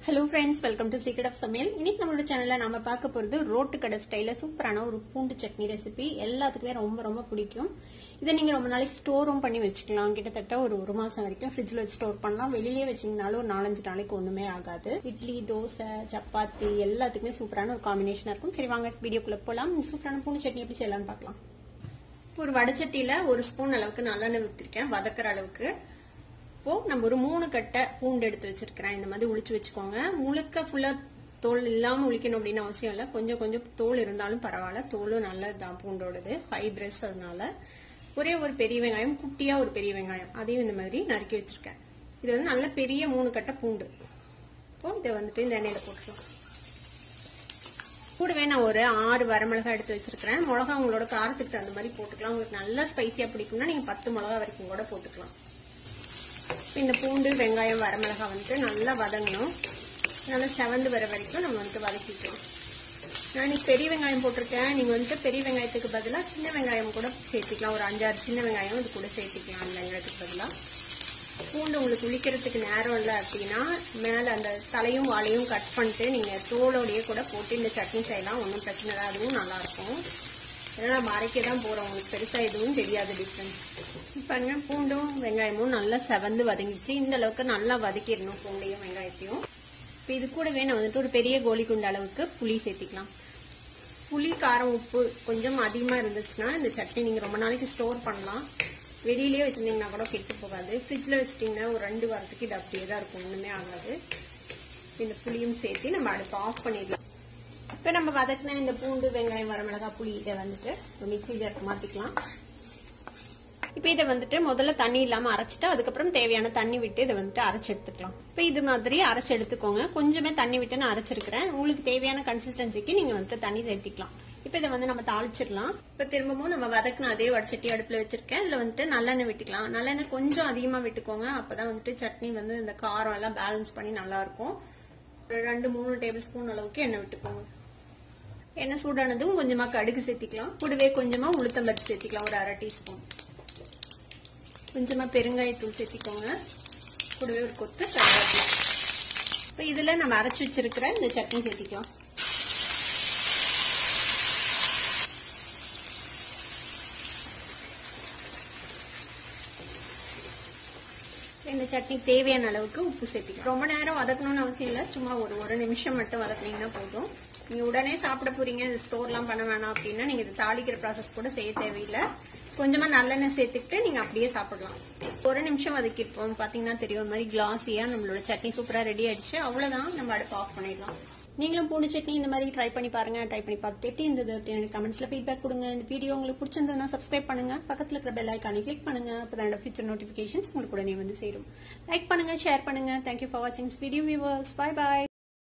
hello friends welcome to secret of சமையல் இன்னைக்கு நம்மளோட சேனல்ல நாம பார்க்க போறது ரோட்டு கடை ஸ்டைல சூப்பரான ஒரு பூண்டு சட்னி ரெசிபி எல்லாத்துக்குமே ரொம்ப ரொம்ப பிடிக்கும் இதை நீங்க ரொம்ப நாளைக்கு ஸ்டோரும் பண்ணி வச்சுக்கலாம் கிட்டத்தட்ட ஒரு ஒரு மாசம் வரைக்கும் ஃப்ரிட்ஜ்ல வச்சு ஸ்டோர் பண்ணலாம் வெளியிலே வச்சீங்கனாலும் ஒரு நாலஞ்சு நாளைக்கு ஒண்ணுமே ஆகாது இட்லி தோசை சப்பாத்தி எல்லாத்துக்குமே சூப்பரான ஒரு காம்பினேஷனா இருக்கும் சரி வாங்க வீடியோக்குள்ள போலாம் இந்த சூப்பரான பூண்டு சட்னி எப்படி செய்யலாம்னு பார்க்கலாம் ஒரு வடச்சட்டியில ஒரு ஸ்பூன் அளவுக்கு நல்லெண்ணெய் ஊத்திருக்கேன் வதக்குற அளவுக்கு இப்போ நம்ம ஒரு மூணு கட்டை பூண்டு எடுத்து வச்சிருக்கிறேன் இந்த மாதிரி உளிச்சு வச்சுக்கோங்க முழுக்க ஃபுல்லா தோல் இல்லாம உளிக்கணும் அப்படின்னு அவசியம் இல்லை கொஞ்சம் கொஞ்சம் தோல் இருந்தாலும் பரவாயில்ல தோலும் நல்லதுதான் பூண்டோடது ஃபைப்ரஸ் அதனால ஒரே ஒரு பெரிய வெங்காயம் குட்டியா ஒரு பெரிய வெங்காயம் அதையும் இந்த மாதிரி நறுக்கி வச்சிருக்கேன் இது வந்து நல்ல பெரிய மூணு கட்டை பூண்டு இப்போ இதை வந்துட்டு இந்த எண்ணெயில போட்டுக்கலாம் கூடவே நான் ஒரு ஆறு வரமிளகா எடுத்து வச்சிருக்கிறேன் மிளகா உங்களோட காரத்துக்கு தகுந்த மாதிரி போட்டுக்கலாம் உங்களுக்கு நல்லா ஸ்பைசியா பிடிக்கும்னா நீங்க பத்து மிளகா வரைக்கும் கூட போட்டுக்கலாம் இந்த பூண்டு வெங்காயம் வரமிளகா வந்துட்டு நல்லா வதங்கணும் நல்லா செவந்து வர வரைக்கும் நம்ம வந்துட்டு வதக்கிக்கலாம் நான் இன்னைக்கு பெரிய வெங்காயம் போட்டிருக்கேன் நீங்க வந்துட்டு பெரிய வெங்காயத்துக்கு பதிலாக சின்ன வெங்காயம் கூட சேர்த்துக்கலாம் ஒரு அஞ்சாறு சின்ன வெங்காயம் இது கூட சேர்த்துக்கலாம் அந்த வெங்காயத்துக்கு பதிலாக பூண்டு உங்களுக்கு உளிக்கிறதுக்கு நேரம் இல்லை அப்படின்னா மேலே அந்த தலையும் வாழையும் கட் பண்ணிட்டு நீங்கள் தோலோடையே கூட போட்டு இந்த சட்னி செய்யலாம் ஒன்றும் பிரச்சனை இல்லை அதுவும் நல்லா இருக்கும் ஏன்னா நம்ம அரைக்க தான் போகிறோம் உங்களுக்கு பெருசாக எதுவும் தெரியாது டிஃப்ரென்ஸ் பாருங்க பூண்டும் வெங்காயமும் நல்லா செவந்து வதங்கிச்சு இந்த அளவுக்கு நல்லா வதக்கிடணும் பூண்டையும் வெங்காயத்தையும் இப்போ இது கூடவே நான் வந்துட்டு ஒரு பெரிய கோலி குண்டு அளவுக்கு புளி சேர்த்திக்கலாம் புளி காரம் உப்பு கொஞ்சம் அதிகமாக இருந்துச்சுன்னா இந்த சட்னி நீங்கள் ரொம்ப நாளைக்கு ஸ்டோர் பண்ணலாம் வெளியிலேயே வச்சிருந்தீங்கன்னா கூட கெட்டு போகாது ஃப்ரிட்ஜில் வச்சிட்டிங்கன்னா ஒரு ரெண்டு வாரத்துக்கு இது அப்படியே தான் இருக்கும் ஒன்றுமே ஆகாது இந்த புளியும் சேர்த்து நம்ம அடுப்பு ஆஃப் பண்ணிடலாம் இப்போ நம்ம வதக்கின இந்த பூண்டு வெங்காயம் வரமிளகா புளி இதை வந்துட்டு மிக்சி ஜாருக்கு மாற்றிக்கலாம் இப்போ இதை வந்துட்டு முதல்ல தண்ணி இல்லாம அரைச்சிட்டு அதுக்கப்புறம் தேவையான தண்ணி விட்டு இதை வந்துட்டு அரைச்சு எடுத்துக்கலாம் இப்போ இது மாதிரி அரைச்சு எடுத்துக்கோங்க கொஞ்சமே தண்ணி விட்டு நான் அரைச்சிருக்கிறேன் உங்களுக்கு தேவையான கன்சிஸ்டன்சிக்கு நீங்க வந்துட்டு தண்ணி சேர்த்திக்கலாம் இப்போ இதை வந்து நம்ம தாளிச்சிடலாம் இப்போ திரும்பவும் நம்ம வதக்கின அதே வடச்சட்டி அடுப்புல வச்சிருக்கேன் இதுல வந்துட்டு நல்லெண்ணெய் விட்டுக்கலாம் நல்லெண்ணெய் கொஞ்சம் அதிகமா விட்டுக்கோங்க அப்பதான் வந்துட்டு சட்னி வந்து இந்த காரம் எல்லாம் பேலன்ஸ் பண்ணி நல்லா இருக்கும் ஒரு ரெண்டு மூணு டேபிள் ஸ்பூன் அளவுக்கு எண்ணெய் விட்டுக்கோங்க எண்ணெய் சூடானதும் கொஞ்சமா கடுகு சேர்த்திக்கலாம் கூடவே கொஞ்சமா உளுத்தம்பருப்பு சேர்த்திக்கலாம் ஒரு அரை டீஸ்பூன் கொஞ்சமா பெருங்காயத்தூள் சேர்த்திக்கோங்க கூடவே ஒரு கொத்து கருவேப்பிலை இப்போ இதுல நம்ம அரைச்சு வச்சிருக்கிற இந்த சட்னி சேர்த்திக்கலாம் இந்த சட்னி தேவையான அளவுக்கு உப்பு சேர்த்திக்கலாம் ரொம்ப நேரம் வதக்கணும்னு அவசியம் இல்லை சும்மா ஒரு ஒரு நிமிஷம் மட்டும் வதக்குனீங்கன்னா போதும் நீங்க உடனே சாப்பிட போறீங்க இது ஸ்டோர்லாம் பண்ண வேணாம் அப்படின்னா நீங்க இது தாளிக்கிற ப்ராசஸ் கூட செய்ய தேவையில்லை கொஞ்சமா நல்லெண்ணெய் சேர்த்துக்கிட்டு நீங்க அப்படியே சாப்பிடலாம் ஒரு நிமிஷம் வதக்கிருப்போம் பாத்தீங்கன்னா தெரியும் ஒரு மாதிரி கிளாஸியா நம்மளோட சட்னி சூப்பரா ரெடி ஆயிடுச்சு அவ்வளவுதான் நம்ம அடுப்பு ஆஃப் பண்ணிடலாம் நீங்களும் பூண்டு சட்னி இந்த மாதிரி ட்ரை பண்ணி பாருங்க ட்ரை பண்ணி பார்த்துட்டு எப்படி இருந்தது அப்படின்னு கமெண்ட்ஸ்ல ஃபீட்பேக் கொடுங்க இந்த வீடியோ உங்களுக்கு பிடிச்சிருந்ததுன்னா சப்ஸ்கிரைப் பண்ணுங்க பக்கத்துல இருக்கிற பெல் ஐக்கானை கிளிக் பண்ணுங்க அப்பதான் ஃபியூச்சர் நோட்டிபிகேஷன்ஸ் உங்களுக்கு உடனே வந்து சேரும் லைக் பண்ணுங்க ஷேர் பண்ணுங்க தேங்க்யூ ஃபார் வாட்சிங் வீடியோ வியூவர்ஸ் பை பாய்